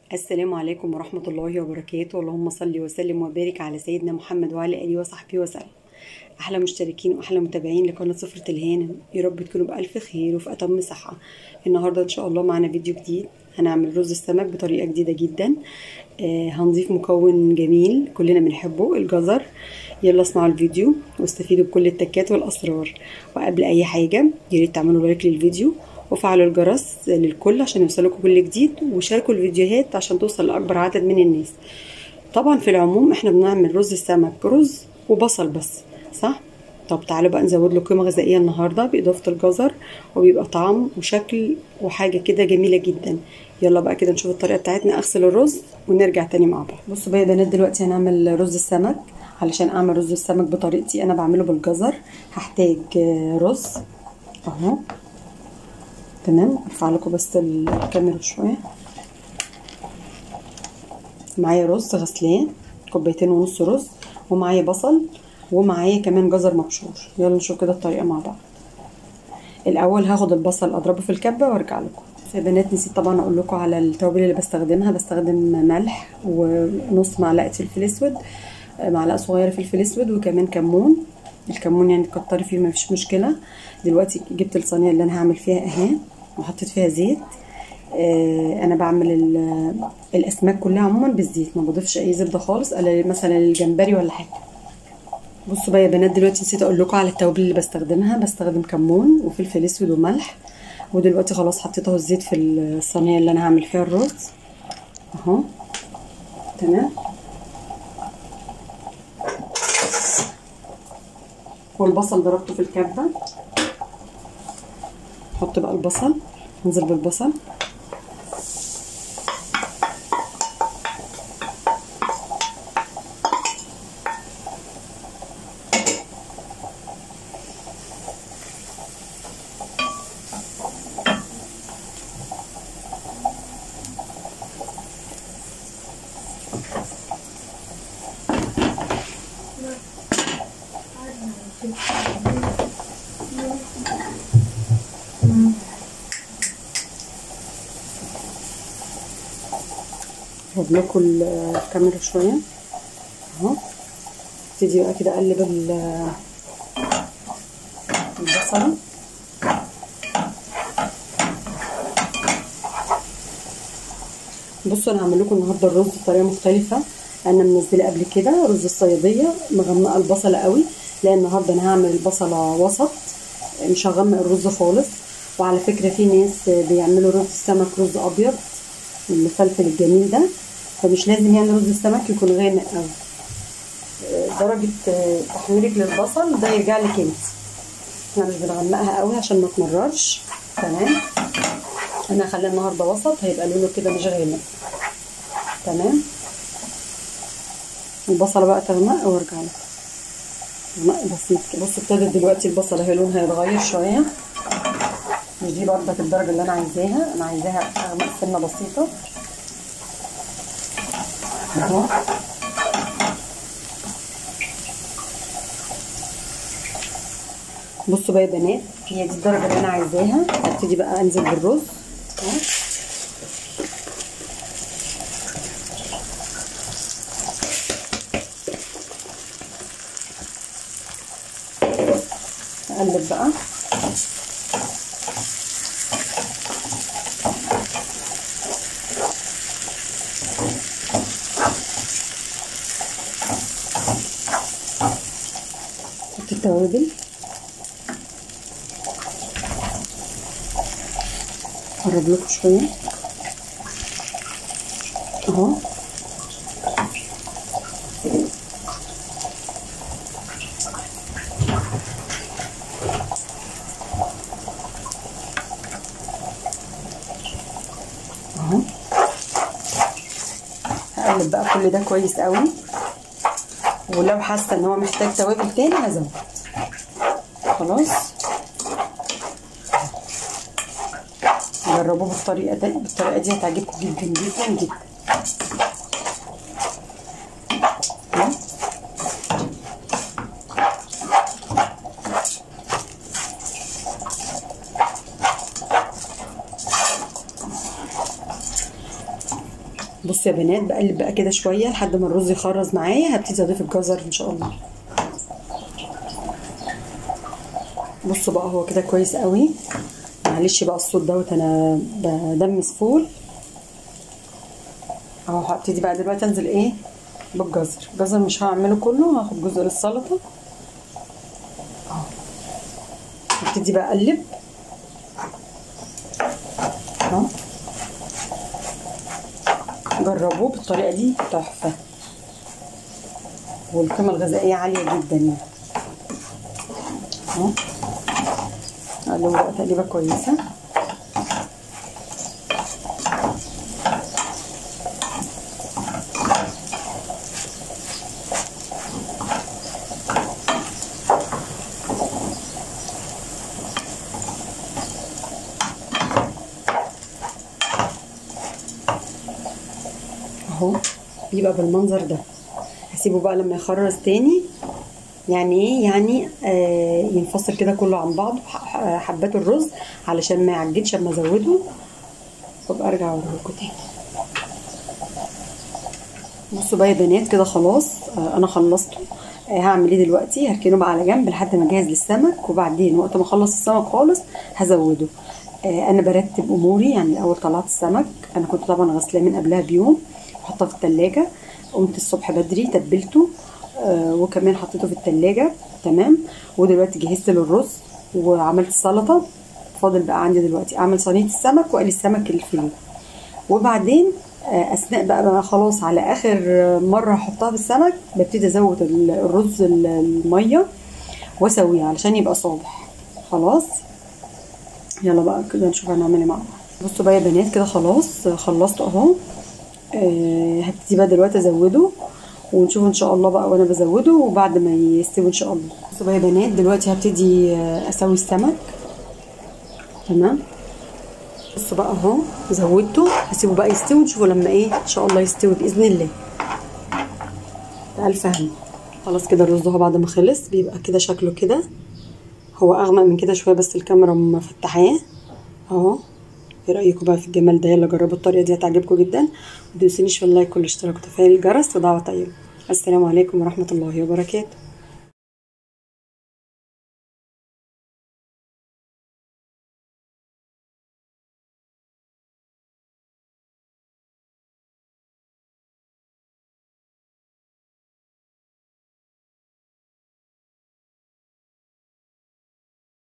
السلام عليكم ورحمة الله وبركاته اللهم صل وسلم وبارك على سيدنا محمد وعلى آله وصحبه وسلم أحلى مشتركين وأحلى متابعين لقناة سفرة الهانم يا رب تكونوا بألف خير وفي أتم صحة النهاردة إن شاء الله معنا فيديو جديد هنعمل رز السمك بطريقة جديدة جدا آه هنضيف مكون جميل كلنا بنحبه الجزر يلا اسمعوا الفيديو واستفيدوا بكل التكات والأسرار وقبل أي حاجة ياريت تعملوا لايك للفيديو وفعلوا الجرس للكل عشان يوصلكم كل جديد وشاركوا الفيديوهات عشان توصل لأكبر عدد من الناس طبعا في العموم احنا بنعمل رز السمك رز وبصل بس صح طب تعالوا بقى نزود له قيمه غذائيه النهارده باضافه الجزر وبيبقى طعم وشكل وحاجه كده جميله جدا يلا بقى كده نشوف الطريقه بتاعتنا اغسل الرز ونرجع تاني مع بعض بصوا بقى يا بنات دلوقتي هنعمل رز السمك علشان اعمل رز السمك بطريقتي انا بعمله بالجزر هحتاج رز اهو تمام ارفع لكم بس الكاميرا شويه معايا رز غسلان كوبايتين ونص رز ومعايا بصل ومعايا كمان جزر مبشور يلا نشوف كده الطريقه مع بعض الاول هاخد البصل اضربه في الكبه وارجع لكم يا بنات نسيت طبعا اقول لكم على التوابل اللي بستخدمها بستخدم ملح ونص معلقه فلفل اسود معلقه صغيره فلفل اسود وكمان كمون الكمون يعني تكتري فيه مفيش مشكله دلوقتي جبت الصينيه اللي انا هعمل فيها اهي وحطيت فيها زيت آه انا بعمل الاسماك كلها عموما بالزيت ما بضيفش اي زبده خالص الا مثلا الجمبري ولا حاجه بصوا بقى يا بنات دلوقتي نسيت اقول لكم على التوابل اللي بستخدمها بستخدم كمون وفلفل اسود وملح ودلوقتي خلاص حطيت اهو الزيت في الصينيه اللي انا هعمل فيها الرز اهو تمام والبصل ضربته في الكبه احط بقى البصل انزل بالبصل هجيب لكم الكاميرا شويه اهو ابتدي بقى كده اقلب البصله بصوا انا هعمل لكم النهارده الرز بطريقه مختلفه انا منزله قبل كده رز الصياديه مغمقه البصله قوي لان النهارده انا هعمل البصله وسط مش هغمق الرز خالص وعلى فكره في ناس بيعملوا رز السمك رز ابيض المفلفل الجميل ده فمش لازم يعني رز السمك يكون غامق قوي درجة تحويلك للبصل ده يرجع لك انت احنا مش بنغمقها قوي عشان ما تمررش تمام انا هخليه النهارده وسط هيبقى لونه كده مش غامق تمام البصلة بقى تغمق وارجع لك غمق بسيط بصوا ابتدت دلوقتي البصلة هي لونها يتغير شوية مش دي برضك الدرجة اللي انا عايزاها انا عايزاها اغمق سنة بسيطة اهو بصوا بقى يا بنات هي دي الدرجه اللي انا عايزاها هبتدي بقى انزل بالرز اهو اقلب بقى التوابل اقرب لكم شويه اهو اهو هقلب بقى كل ده كويس قوي ولو حاسه ان هو محتاج توابل تاني هزود خلاص جربوه بالطريقه دي بالطريقه دي هتعجبكم جدا جدا جدا بصوا يا بنات بقلب بقى كده شويه لحد ما الرز يخرز معايا هبتدي اضيف الجزر ان شاء الله بصوا بقى هو كده كويس قوي معلش بقى الصوت دوت انا بدمس فول اهو هبتدي بقى دلوقتي انزل ايه بالجزر الجزر مش هعمله كله هاخد جزء للسلطه اهو هبتدي بقى اقلب اهو جربوه بالطريقه دي تحفه والقيمه الغذائيه عاليه جدا يعني اهو اقلبه بقى تقليبه كويسه اهو بيبقى بالمنظر ده هسيبه بقى لما يخرز تاني يعني ايه يعني آه ينفصل كده كله عن بعضه حبات الرز علشان ما يعجنش اما ازوده وابقى ارجع اوريكم تاني بصوا بقى يا بنات كده خلاص آه انا خلصته آه هعمل ايه دلوقتي هركنه بقى على جنب لحد ما اجهز للسمك وبعدين وقت ما اخلص السمك خالص هزوده آه انا برتب اموري يعني الاول طلعت السمك انا كنت طبعا غسلاه من قبلها بيوم وحطاه في التلاجة قمت الصبح بدري تبلته آه وكمان حطيته في التلاجة تمام ودلوقتي جهزت للرز وعملت السلطة فاضل بقى عندي دلوقتي اعمل صينية السمك واقلي السمك الفيليه وبعدين آه اثناء بقى, بقى خلاص على اخر مرة احطها في السمك ببتدي ازود الرز المية واسويه علشان يبقى صابح خلاص يلا بقى كده نشوف هنعمل ايه مع بعض بصوا بقى يا بنات كده خلاص خلصت اهو آه هبتدي بقى دلوقتي ازوده ونشوف ان شاء الله بقى وانا بزوده وبعد ما يستوي ان شاء الله بصوا بقى يا بنات دلوقتي هبتدي اسوي السمك تمام بصوا بقى اهو زودته هسيبه بقى يستوي نشوفه لما ايه ان شاء الله يستوي باذن الله الف هم خلاص كده الرز اهو بعد ما خلص بيبقى كده شكله كده هو اغمق من كده شويه بس الكاميرا مفتحاه اهو ايه رايكم بقى في الجمال ده يلا جربوا الطريقه دي هتعجبكم جدا ما تنسونيش في اللايك والاشتراك وتفعيل الجرس ودعوه طيبه السلام عليكم ورحمه الله وبركاته